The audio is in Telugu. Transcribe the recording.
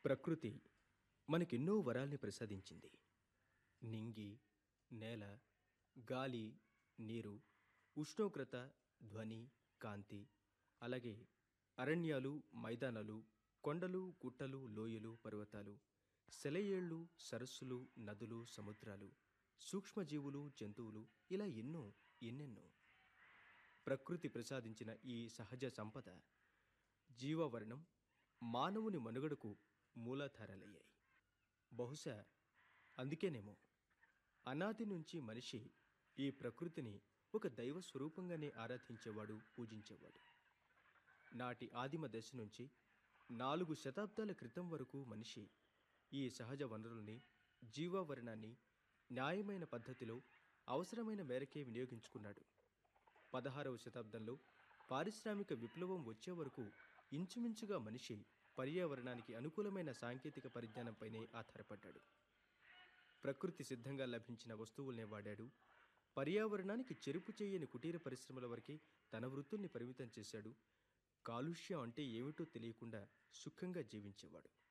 ప్రకృతి మనకెన్నో వరాల్ని ప్రసాదించింది నింగి నేల గాలి నీరు ఉష్ణోగ్రత ధ్వని కాంతి అలాగే అరణ్యాలు మైదానాలు కొండలు గుట్టలు లోయలు పర్వతాలు సెలయేళ్ళు సరస్సులు నదులు సముద్రాలు సూక్ష్మజీవులు జంతువులు ఇలా ఎన్నో ఎన్నెన్నో ప్రకృతి ప్రసాదించిన ఈ సహజ సంపద జీవవర్ణం మానవుని మనుగడకు మూలాధారాలయ్యాయి బహుశా అందుకేనేమో అనాది నుంచి మనిషి ఈ ప్రకృతిని ఒక దైవ స్వరూపంగానే ఆరాధించేవాడు పూజించేవాడు నాటి ఆదిమ దశ నుంచి నాలుగు శతాబ్దాల క్రితం వరకు మనిషి ఈ సహజ వనరుల్ని జీవావరణాన్ని న్యాయమైన పద్ధతిలో అవసరమైన మేరకే వినియోగించుకున్నాడు పదహారవ శతాబ్దంలో పారిశ్రామిక విప్లవం వచ్చే వరకు ఇంచుమించుగా మనిషి పర్యావరణానికి అనుకూలమైన సాంకేతిక పరిజ్ఞానంపైనే ఆధారపడ్డాడు ప్రకృతి సిద్ధంగా లభించిన వస్తువుల్నే వాడాడు పర్యావరణానికి చెరుపు చేయని కుటీర పరిశ్రమల వరకే తన వృత్తుల్ని పరిమితం చేశాడు కాలుష్యం అంటే ఏమిటో తెలియకుండా సుఖంగా జీవించేవాడు